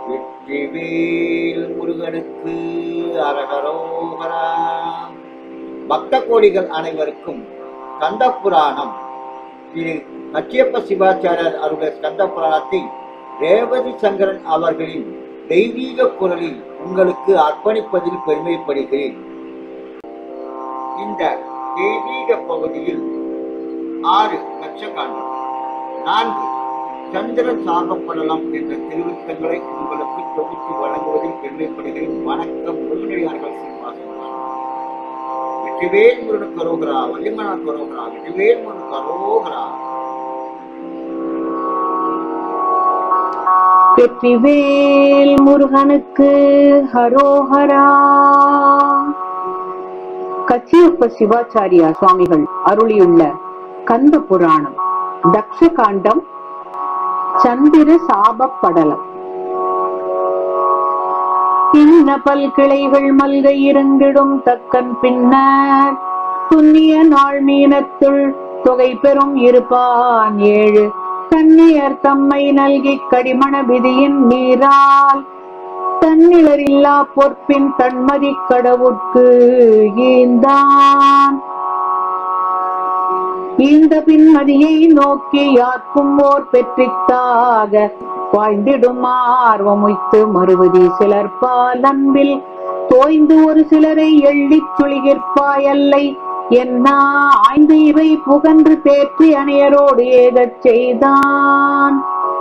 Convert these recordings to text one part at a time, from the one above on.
வெற்றிவேல் முருகனுக்கு அரகரோகரா பக்த கோடிகள் அனைவருக்கும் கந்த புராணம் திரு கச்சியப்ப சிவாச்சாரியர் அருடைய கந்த புராணத்தை ரேவதி சங்கரன் அவர்களின் தெய்வீக குரலில் உங்களுக்கு அர்ப்பணிப்பதில் பெருமைப்படுகிறேன் இந்த தெய்வீக பகுதியில் ஆறு லட்சக்காண்டம் நான்கு சந்திர சாகப்படலாம் என்ற திருவித்தங்களை உங்களுக்கு தொகுத்து வழங்குவதில் பெருமைப்படுகிறேன் வணக்கம் முருகனடியார்கள் சீனிவாசன் வெற்றிவேல் முருகன் கரோகரா வள்ளிமன கரோகரா வெற்றிவேல் முருகன் கரோகரா வெற்றிவேல் முருகனுக்கு ஹரோஹரா கச்சியப்ப சிவாச்சாரியா சுவாமிகள் அருளியுள்ள கந்த புராணம் தக்ஷ காண்டம் சந்திர சாபப் படலம் இன்ன பல்கிளைகள் மல்க இருந்திடும் தக்கன் பின்னர் புண்ணிய நாள் மீனத்துள் தொகை பெறும் இருப்பான் ஏழு கன்னியர் தம்மை நல்கி கடிமண விதியின் மீறால் தன்னிலரில்லா பொற்பின் தன்மதி கடவுட்கு ஈந்தான் இந்த பின்மதியை நோக்கி யார்க்கும் ஓர் பெற்றித்தாக வாழ்ந்திடும் ஆர்வமுய்த்து மறுபதி சிலர் பால் அன்பில் தோய்ந்து ஒரு சிலரை எள்ளிச் சுழிகிற்பாயல்லை என்ன ஆய்ந்து இவை புகன்று தேற்றி அணையரோடு ஏகச் செய்தான்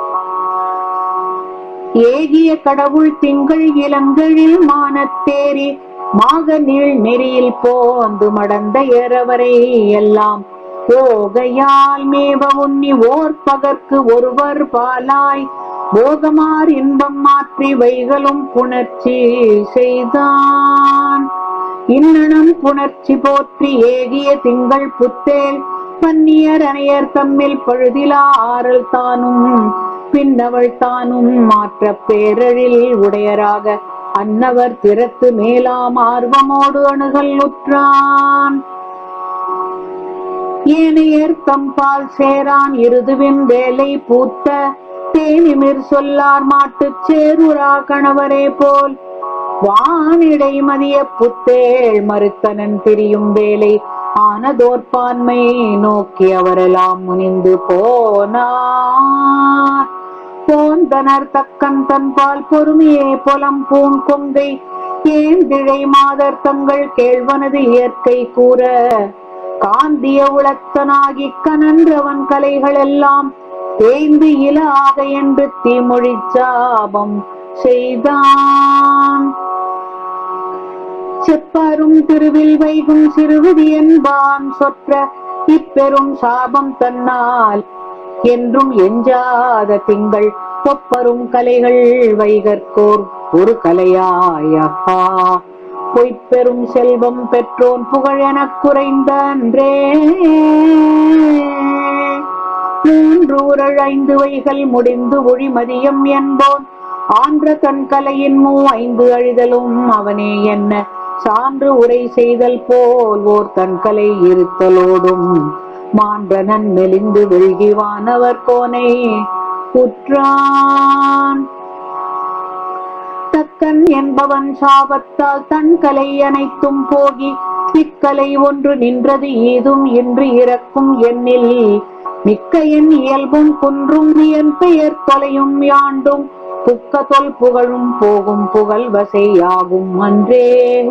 ஏகிய கடவுள் திங்கள் இளங்கழில் மானத்தேரி மாக நீள் நெறியில் போந்து மடந்த ஏறவரை எல்லாம் போகையால் மேவ உன்னி ஓர் பகற்கு ஒருவர் பாலாய் போகமார் இன்பம் மாற்றி வைகளும் புணர்ச்சி செய்தான் இன்னணம் புணர்ச்சி போற்றி ஏகிய திங்கள் புத்தேல் பன்னியர் அணையர் தம்மில் பழுதிலா ஆறல் தானும் பின்னவள் தானும் மாற்ற பேரழில் உடையராக அன்னவர் திறத்து மேலாம் ஆர்வமோடு அணுகல் உற்றான் ஏனையர் தம்பால் சேரான் இருதுவின் வேலை பூத்த தேனிமிர் சொல்லார் மாட்டுச் சேருரா கணவரே போல் வானிடை மதிய புத்தேள் மறுத்தனன் திரியும் வேலை ஆனதோர்பான்மை நோக்கி அவரெல்லாம் முனிந்து போனார் போந்தனர் தக்கன் தன்பால் பொறுமையே புலம் பூன் கொங்கை ஏந்திழை மாதர் தங்கள் கேழ்வனது இயற்கை கூற காந்திய உளத்தனாகி கனன்றவன் கலைகள் எல்லாம் தேய்ந்து இல ஆக என்று தீமொழி சாபம் செய்தான் செப்பாரும் திருவில் வைகும் சிறுவிதி என்பான் சொற்ற இப்பெரும் சாபம் தன்னால் என்றும் எஞ்சாத திங்கள் ஒப்பரும் கலைகள் வைகற்கோர் ஒரு கலையாயப்பா பொய்ப்பெரும் செல்வம் பெற்றோன் புகழ் எனக் குறைந்தன்றே மூன்று உரள் ஐந்து வைகள் முடிந்து ஒழி மதியம் என்போன் ஆன்ற தன் கலையின் மூ ஐந்து அழிதலும் அவனே என்ன சான்று உரை செய்தல் போல் ஓர் தன் கலை இருத்தலோடும் மான்றனன் மெலிந்து வெள்கி வானவர் கோனை உற்றான் தக்கன் என்பவன் சாபத்தால் தன் கலை அனைத்தும் போகி இக்கலை ஒன்று நின்றது ஏதும் இன்று இறக்கும் எண்ணில் மிக்க என் இயல்பும் குன்றும் என் பெயர் தொலையும் யாண்டும் புக்க தொல் புகழும் போகும் புகழ் வசையாகும் அன்றே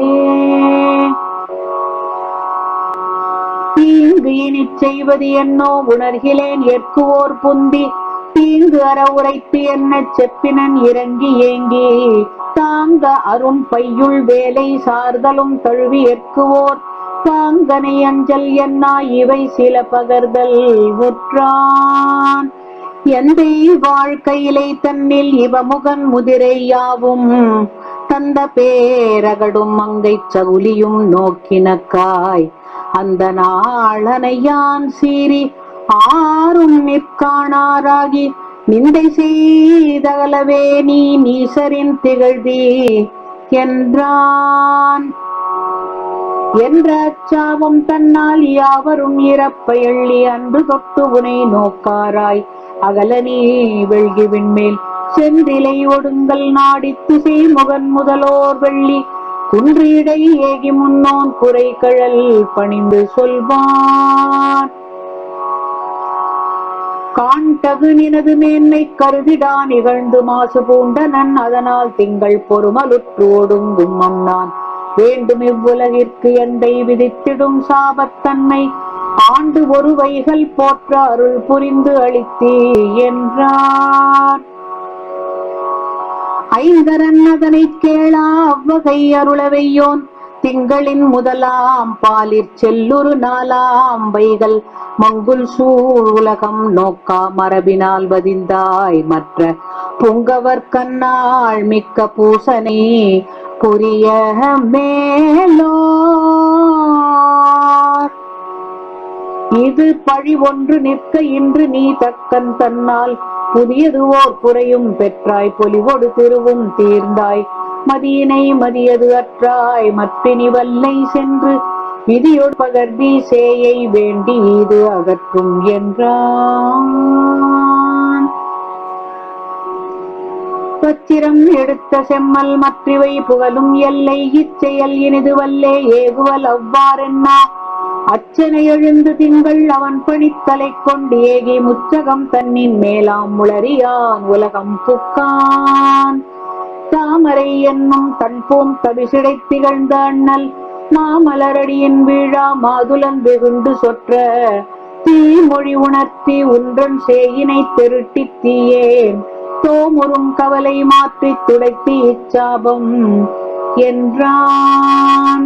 தீங்கு இனிச் செய்வது என்னோ உணர்கிலேன் ஏற்குவோர் புந்தி தீங்கு அற உரைத்து என்ன செப்பினன் இறங்கி ஏங்கி தாங்க அரும் பையுள் வேலை சார்தலும் தழுவி ஏற்குவோர் பாங்கனை அஞ்சல் என்னா இவை சில பகர்தல் உற்றான் எந்தை வாழ்க்கையிலை தன்னில் இவமுகன் முதிரை யாவும் தந்த பேரகடும் மங்கை சகுலியும் நோக்கினக்காய் அந்த நாளனையான் சீறி ஆறும் நிற்காணாராகி நிந்தை செய்தகலவே நீ நீசரின் திகழ்தி என்றான் என்ற அச்சாவம் தன்னால் யாவரும் இறப்ப எள்ளி அன்று தொட்டு உனை நோக்காராய் அகல நீ வெள்கி விண்மேல் செந்திலை ஒடுங்கல் நாடித்து செய்முகன் முதலோர் வெள்ளி குன்றிடை ஏகி முன்னோன் குறை கழல் பணிந்து சொல்வான் காண்டகு நினது மேன்மை கருதிடா நிகழ்ந்து மாசு பூண்டனன் அதனால் திங்கள் பொறுமலுற்று ஒடுங்கும் அம்னான் வேண்டும் இவ்வுலகிற்கு எந்தை விதித்திடும் சாபத்தன்மை ஆண்டு ஒரு வைகள் போற்ற அருள் புரிந்து அளித்தே என்றார் ஐங்கரன் அதனைக் கேளா அவ்வகை அருளவையோன் திங்களின் முதலாம் பாலிற் செல்லுரு நாலாம் வைகள் மங்குல் சூழ் உலகம் நோக்கா மரபினால் வதிந்தாய் மற்ற புங்கவர் கண்ணாள் மிக்க பூசனே புரிய மேலோ இது பழி ஒன்று நிற்க இன்று நீ தக்கன் தன்னால் புதியது ஓர் குறையும் பெற்றாய் பொலிவொடு திருவும் தீர்ந்தாய் மதியினை மதியது அற்றாய் மற்பினி வல்லை சென்று விதியொடு பகர்தி சேயை வேண்டி இது அகற்றும் என்றான் பச்சிரம் எடுத்த செம்மல் மற்றிவை புகழும் எல்லை இச்செயல் இனிது வல்லே ஏகுவல் அவ்வாறென்னா அச்சனை எழுந்து திங்கள் அவன் பணித்தலை கொண்டு ஏகி முச்சகம் தன்னின் மேலாம் முளறியான் உலகம் புக்கான் தாமரை என்னும் தன்போம் தவிசிடை திகழ்ந்த அண்ணல் மாமலரடியின் வீழா மாதுளம் வெகுண்டு சொற்ற தீமொழி உணர்த்தி உன்றன் சேயினை தெருட்டி தீயேன் தோமுறும் கவலை மாற்றித் துடைத்தி இச்சாபம் என்றான்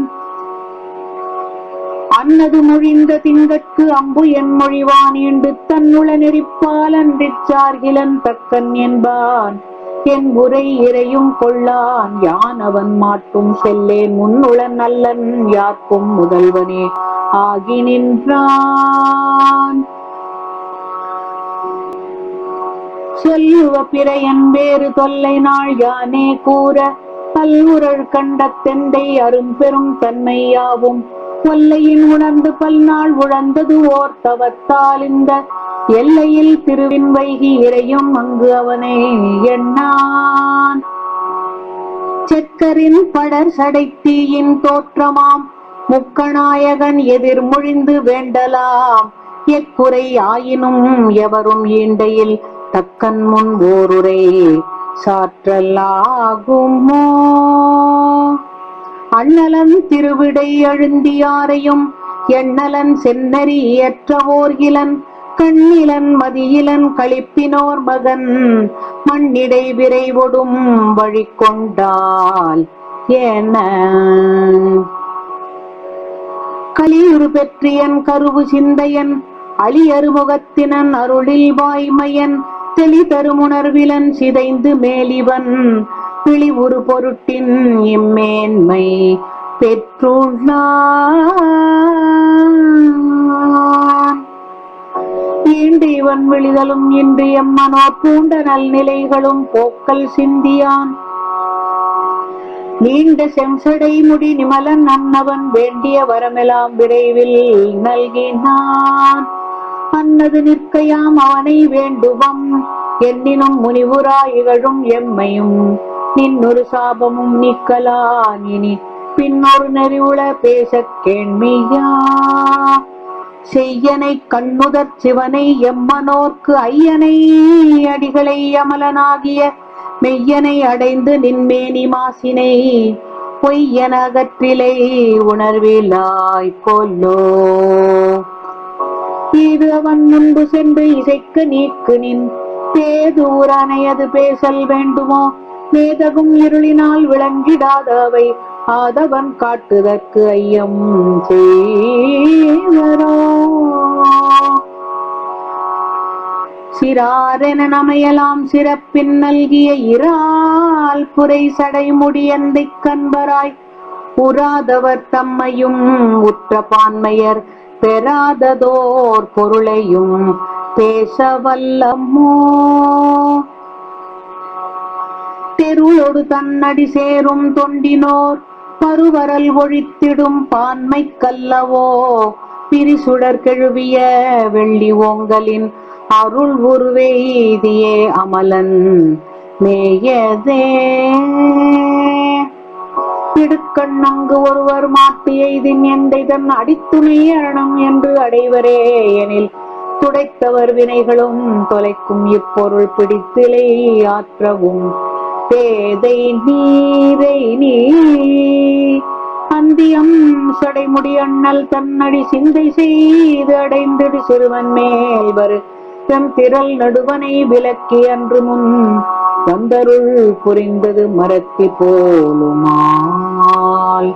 அன்னது மொழிந்த திங்கட்கு அம்பு என் மொழிவான் ஈண்டு தன்னுள நெறிப்பால் அன்றிச் சார்கிலன் தக்கன் என்பான் என் உரை இறையும் கொள்ளான் யான் அவன் மாட்டும் செல்லேன் முன்னுள நல்லன் யார்க்கும் முதல்வனே ஆகி நின்றான் சொல்லுவ பிறையன் வேறு தொல்லை நாள் யானே கூற பல்வுரள் கண்ட தெந்தை அரும்பெரும் தன்மையாவும் கொல்லையின் உணர்ந்து பல்நாள் உழந்தது ஓர் தவத்தால் இந்த எல்லையில் திருவின் வைகி இறையும் அங்கு அவனே எண்ணான் செக்கரின் படர் சடைத்தீயின் தோற்றமாம் முக்கநாயகன் எதிர்மொழிந்து வேண்டலாம் எக்குறை ஆயினும் எவரும் ஈண்டையில் தக்கன் முன் ஓருரை சாற்றலாகுமோ அண்ணலன் திருவிடை அழுந்தியாரையும் எண்ணலன் சென்னறி ஏற்றவோர் இலன் கண்ணிலன் மதியிலன் களிப்பினோர் மகன் மண்ணிடை விரைவொடும் வழி கொண்டால் என கலியுறு பெற்றியன் கருவு சிந்தையன் அழியறுமுகத்தினன் அருளில் வாய்மையன் தெளி தருமுணர்விலன் சிதைந்து மேலிவன் பிழிவுறு பொருட்டின் இம்மேன்மை பெற்றுள்ளான் ஈண்டு இவன் விழிதலும் இன்று எம்மனோ பூண்ட நல்நிலைகளும் போக்கல் சிந்தியான் நீண்ட செம்சடை முடி நிமலன் அன்னவன் வேண்டிய வரமெல்லாம் விரைவில் நல்கினான் அன்னது நிற்கையாம் அவனை வேண்டுவம் எண்ணினும் முனிவுரா இகழும் எம்மையும் நின்னொரு சாபமும் நீக்கலான் இனி பின்னொரு நெறிவுள பேசக் கேண்மையா செய்யனை கண்ணுதற் சிவனை எம்மனோர்க்கு ஐயனை அடிகளை அமலனாகிய மெய்யனை அடைந்து நின்மேனி மாசினை பொய்யன அகற்றிலை உணர்விலாய் கொல்லோ இது அவன் முன்பு சென்று இசைக்கு நீக்கு நின் பேதூரனையது பேசல் வேண்டுமோ வேதகும் இருளினால் விளங்கிடாத அவை ஆதவன் காட்டுதற்கு ஐயம் செய்வரோ சிறாரென நமையலாம் சிறப்பின் நல்கிய இறால் புரை சடைமுடியந்தை கண்பராய் உறாதவர் தம்மையும் உற்ற பான்மையர் பெறாததோர் பொருளையும் பேச வல்லமோ தெருளொடு தன்னடி சேரும் தொண்டினோர் பருவரல் ஒழித்திடும் பான்மை கல்லவோ பிரிசுடர் கெழுவிய வெள்ளி ஓங்கலின் அருள் உருவேதியே அமலன் மேயதே இடுக்கண் அங்கு ஒருவர் மாட்டு எய்தின் எந்தை தன் அடித்துணை அரணம் என்று அடைவரே எனில் துடைத்தவர் வினைகளும் தொலைக்கும் இப்பொருள் பிடித்திலை ஆற்றவும் பேதை நீரை நீ அந்தியம் சடைமுடி அண்ணல் தன்னடி சிந்தை செய்து அடைந்திடு சிறுவன் மேல் வரு தம் திரள் நடுவனை விலக்கி அன்று முன் வந்தருள் புரிந்தது மரத்தி போலுமால்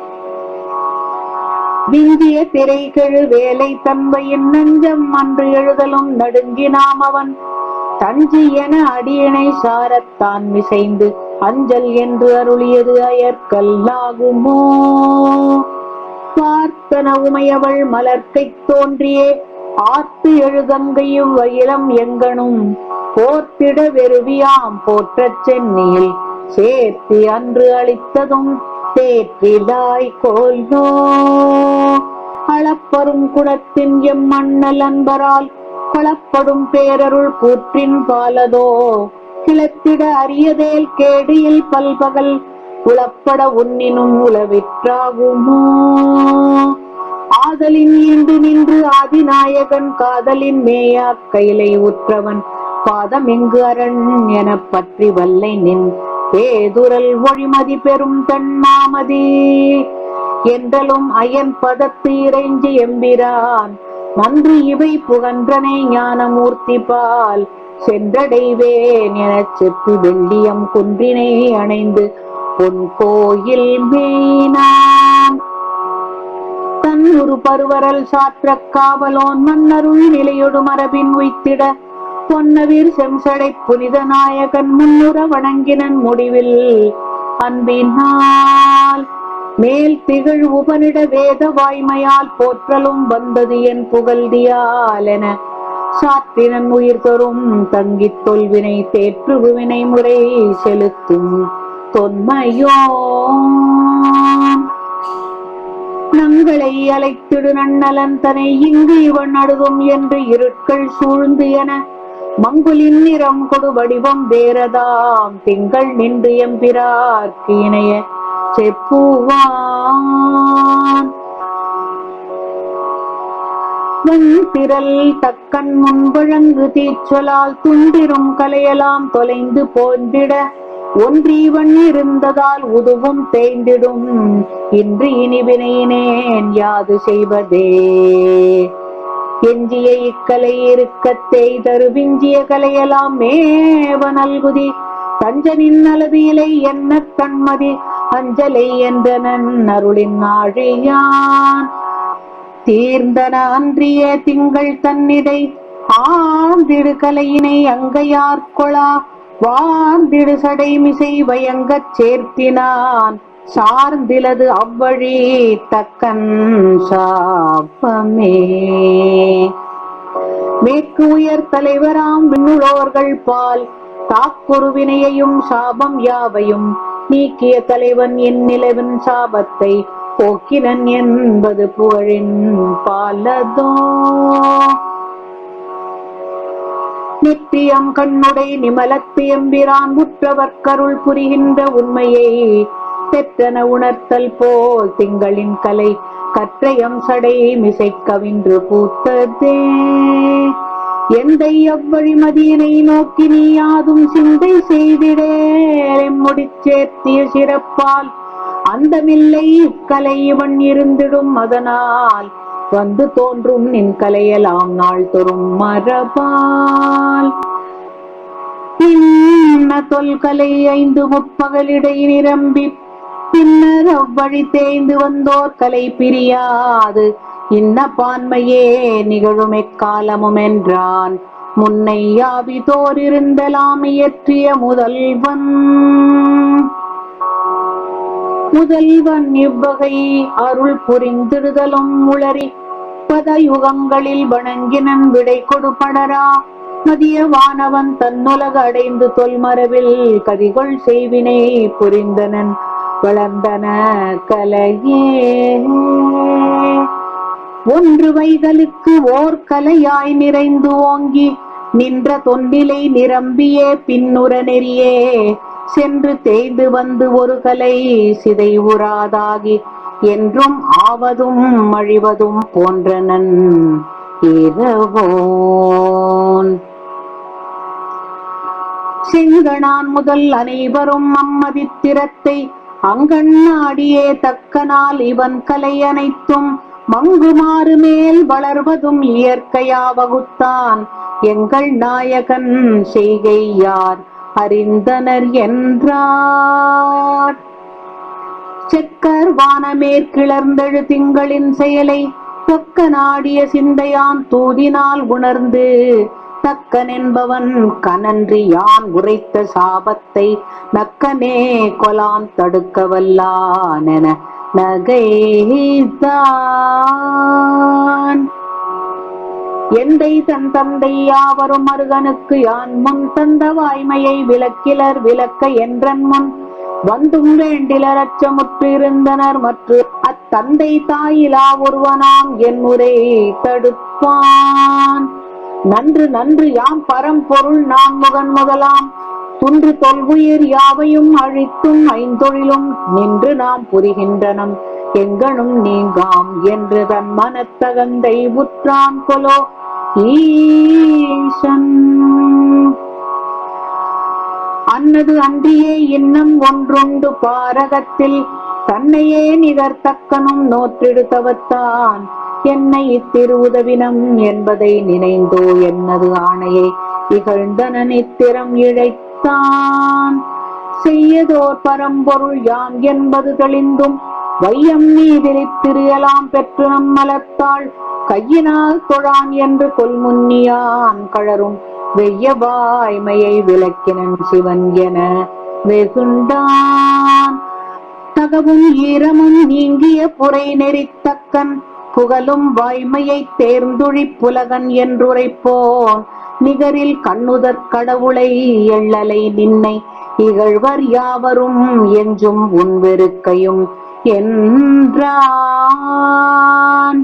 விந்திய திரைகெழு வேலை தன்மையின் நெஞ்சம் அன்று எழுதலும் நடுங்கினாம் அவன் தஞ்சி என அடியணை சாரத்தான் மிசைந்து அஞ்சல் என்று அருளியது அயற்கல்லாகுமோ பார்த்தன உமையவள் மலர்க்கை தோன்றியே ஆத்து எழுகங்கையும் வயிலம் எங்கனும் போர்த்திட வெறுவியாம் போற்றச் சென்னியில் சேர்த்தி அன்று அளித்ததும் தேற்றிலாய் கோல்னோ அளப்பரும் குடத்தின் எம் மண்ணல் அன்பரால் களப்படும் பேரருள் கூற்றின் பாலதோ கிளத்திட அரியதேல் கேடியில் பல்பகல் உளப்பட உன்னினும் உளவிற்றாகுமோ ஆதலின் ஈண்டு நின்று ஆதிநாயகன் காதலின் மேயா கையிலை உற்றவன் பாதம் எங்கு அரண் எனப் பற்றி வல்லை நின் பேதுரல் ஒழிமதி பெரும் தன்னாமதி என்றலும் அயன் பதத்து இறைஞ்சி எம்பிரான் நன்று இவை புகன்றனை ஞானமூர்த்தி பால் சென்றடைவேன் எனச் செப்பி வெள்ளியம் குன்றினை அணைந்து பொன் கோயில் மேனான் தன் ஒரு பருவரல் சாற்ற காவலோன் மன்னருள் நிலையொடு மரபின் உய்த்திட பொன்னவீர் செம்சடை புனித நாயகன் முன்னுற வணங்கினன் முடிவில் அன்பினால் மேல் திகழ் உபனிட வேத வாய்மையால் போற்றலும் வந்தது என் புகழ்தியால் என சாற்றினன் உயிர் தரும் தங்கித் தொல்வினை தேற்றுவினை முறை செலுத்தும் தொன்மையோ நங்களை அழைத்திடு நன்னலன் தனை இங்கு இவன் அடுதும் என்று இருட்கள் சூழ்ந்து என மங்குலின் நிறம் கொடு வடிவம் வேறதாம் திங்கள் நின்று எம்பிரார்க்கு இணைய செப்புவான் வெண்திரல் தக்கன் முன்வழங்கு தீச்சொலால் துண்டிரும் கலையலாம் தொலைந்து போந்திட ஒன்றீவன் இருந்ததால் உதுவும் தேய்ந்திடும் இன்று இனிவினையினேன் யாது செய்வதே எஞ்சிய இக்கலை இருக்க தேய்தரு விஞ்சிய கலையெல்லாம் மேவ நல்குதி தஞ்சனின் அளவு இலை என்ன கண்மதி அஞ்சலை என்றனன் அருளின் ஆழியான் தீர்ந்தன அன்றிய திங்கள் தன்னிடை ஆந்திடு கலையினை அங்கையார்கொளா வாழ்ந்திடு சடைமிசை வயங்கச் சேர்த்தினான் சார்ந்திலது அவ்வழி தக்கன் சாப்பமே மேற்கு உயர் தலைவராம் விண்ணுளோர்கள் பால் தாக்குருவினையையும் சாபம் யாவையும் நீக்கிய தலைவன் என் நிலவின் சாபத்தை போக்கினன் என்பது புகழின் பாலதோ நித்தியம் கண்ணுடை நிமலத்து எம்பிரான் முற்றவர் கருள் புரிகின்ற உண்மையை பெற்றன உணர்த்தல் போல் திங்களின் கலை கற்றையம் சடை மிசை கவின்று பூத்ததே எந்தை அவ்வழிமதியினை நோக்கி நீ யாதும் சிந்தை செய்திடே முடிச்சேர்த்திய சிறப்பால் அந்தமில்லை கலை இவன் இருந்திடும் அதனால் வந்து தோன்றும் நின் கலையலாம் நாள் தொறும் மரபால் இன்ன தொல்கலை ஐந்து முற்பகலிடை நிரம்பி பின்னர் அவ்வழி தேய்ந்து வந்தோர் கலை பிரியாது இன்ன பான்மையே நிகழும் எக்காலமும் என்றான் முன்னை யாவி தோறிருந்தலாம் இயற்றிய முதல்வன் முதல்வன் இவ்வகை அருள் புரிந்திடுதலும் உளறி பத யுகங்களில் வணங்கினன் விடை கொடுபடரா மதிய வானவன் தன்னுலக அடைந்து தொல்மரபில் கதிகொள் செய்வினை புரிந்தனன் வளர்ந்தன கலையே ஒன்று வைகளுக்கு ஓர் கலையாய் நிறைந்து ஓங்கி நின்ற தொன்னிலை நிரம்பிய பின்னுற நெறியே சென்று தேய்ந்து வந்து ஒரு கலை சிதை உறாதாகி என்றும் ஆவதும் அழிவதும் போன்றனன் இரவோன் செங்கணான் முதல் அனைவரும் அம்மதித்திரத்தை அங்கண்ணாடியே தக்கனால் இவன் கலை அனைத்தும் மங்குமாறு மேல் வளர்வதும் இயற்கையா வகுத்தான் எங்கள் நாயகன் செய்கை யார் அறிந்தனர் என்றார் செக்கர் வானமேற் கிளர்ந்தெழு திங்களின் செயலை தொக்க நாடிய சிந்தையான் தூதினால் உணர்ந்து தக்கனென்பவன் கனன்றி யான் உரைத்த சாபத்தை நக்கனே கொலான் தடுக்க வல்லானென நகைதான் எந்தை தன் தந்தை யாவரும் மருகனுக்கு யான் முன் தந்த வாய்மையை விளக்கிலர் விளக்க என்றன் முன் வந்தும் வேண்டிலர் அச்சமுற்று இருந்தனர் மற்றும் அத்தந்தை தாயிலா ஒருவனாம் என் உரை தடுப்பான் நன்று நன்று யாம் பரம்பொருள் நான் முகன் முதலாம் துன்று தொல்வுயிர் யாவையும் அழித்தும் ஐந்தொழிலும் நின்று நாம் புரிகின்றனம் எங்கனும் நீங்காம் என்று தன் மனத்தகந்தை உற்றான் கொலோ ஈசன் அன்னது அன்றியே இன்னம் ஒன்றுண்டு பாரகத்தில் தன்னையே நிகர்த்தக்கனும் நோற்றெடுத்தவத்தான் என்னை இத்திருவுதவினம் என்பதை நினைந்தோ என்னது ஆணையை இகழ்ந்தன நித்திரம் இழைத்தான் செய்யதோர் பரம்பொருள் யாம் என்பது தெளிந்தும் வையம் நீதிரித் திரியலாம் பெற்று நம் மலர்த்தாள் கையினால் தொழான் என்று கொல்முன்னியான் கழரும் வெய்ய வாய்மையை விளக்கினன் சிவன் என வெகுண்டான் தகவும் ஈரமும் நீங்கிய புரை நெறித்தக்கன் புகழும் வாய்மையை தேர்ந்துழி புலகன் என்றுரைப்போன் நிகரில் கண்ணுதற் கடவுளை எள்ளலை நின்னை இகழ்வர் யாவரும் என்றும் உன்வெருக்கையும் என்றான்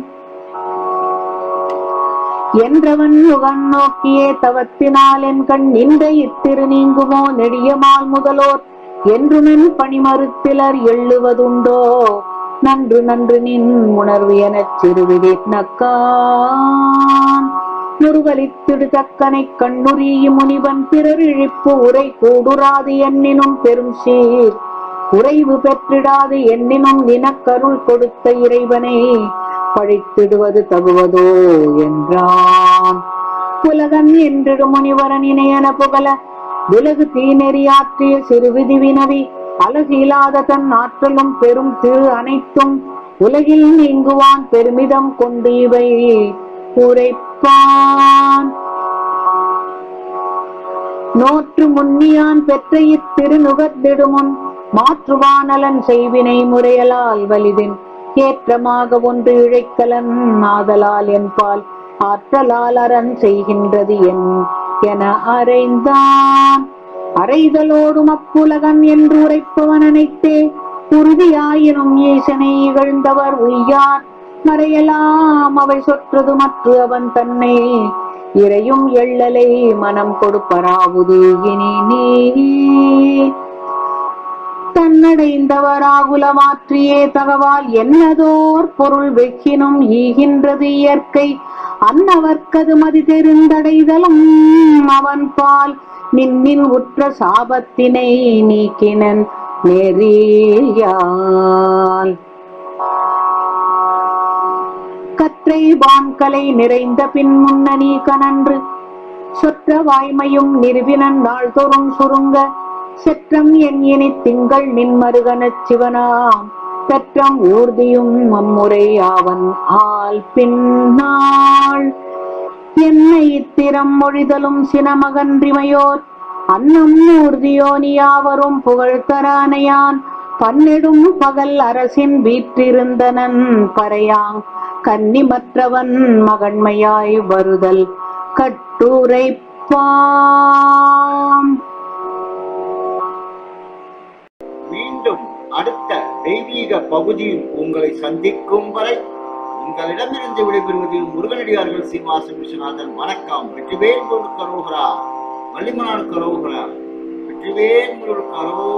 என்றவன் முகன் நோக்கியே தவத்தினால் என் கண் நின்ற இத்திரு நீங்குமோ நெடியமால் முதலோர் என்றுமென் பணிமறுத்திலர் எள்ளுவதுண்டோ நன்று நன்று நின் உணர்வு எனச் சிறுவிதி நக்கான் முருகலித்திடு தக்கனை கண்ணுரியும் முனிவன் பிறர் இழிப்பு உரை கூடுராது எண்ணினும் பெரும் சீர் குறைவு பெற்றிடாது எண்ணினும் நினக்கருள் கொடுத்த இறைவனை பழித்திடுவது தகுவதோ என்றான் புலகன் என்றிடு முனிவரன் இணையன புகழ விலகு தீநெறியாற்றிய சிறுவிதி வினவி அழகிலாத தன் ஆற்றலும் பெரும் திரு அனைத்தும் உலகில் நீங்குவான் பெருமிதம் கொண்டு இவை உரைப்பான் நோற்று முன்னியான் பெற்ற இத்திருநுகர்ந்திடுமுன் மாற்றுவானலன் செய்வினை முறையலால் வலிதின் ஏற்றமாக ஒன்று இழைக்கலன் ஆதலால் என்பால் ஆற்றலால் அரண் செய்கின்றது என் என அறைந்தான் அறைதலோடும் அப்புலகன் என்று உரைப்பவன் அனைத்தே உறுதியாயினும் ஈசனை இகழ்ந்தவர் உய்யார் மறையலாம் அவை சொற்றது மற்ற அவன் தன்னை இறையும் எள்ளலை மனம் கொடுப்பராவுது இனி நீ தன்னடைந்தவராகுல மாற்றியே தகவால் என்னதோர் பொருள் வெக்கினும் ஈகின்றது இயற்கை அன்னவர்க்கது மதி தெரிந்தடைதலும் அவன் பால் நின்னின் உற்ற சாபத்தினை நீக்கினன் நெறியால் கற்றை வான்கலை நிறைந்த பின் முன்னணி கனன்று சொற்ற வாய்மையும் நிறுவினன் நாள்தோறும் சுருங்க செற்றம் என் இனி திங்கள் நின்மருகனச் சிவனாம் பெற்றம் ஊர்தியும் அம்முறை அவன் ஆள் பின்னாள் என்னை இத்திரம் மொழிதலும் சினமகன்றிமையோர் அன்னம் ஊர்தியோனியாவரும் புகழ்தரானையான் பன்னெடும் பகல் அரசின் வீற்றிருந்தனன் பறையாங் கன்னிமற்றவன் மகன்மையாய் வருதல் கட்டுரைப்பாம் மீண்டும் அடுத்த தெய்வீக பகுதியில் உங்களை சந்திக்கும் வரை உங்களிடமிருந்து விடைபெறுவது முருகனடியார்கள் சீனிவாசன் விஸ்வநாதன் வணக்கம் வெற்றிவேல் முருகன் கரோகரா வள்ளிமனார் கரோகரா வெற்றிவேல் முருகன் கரோகரா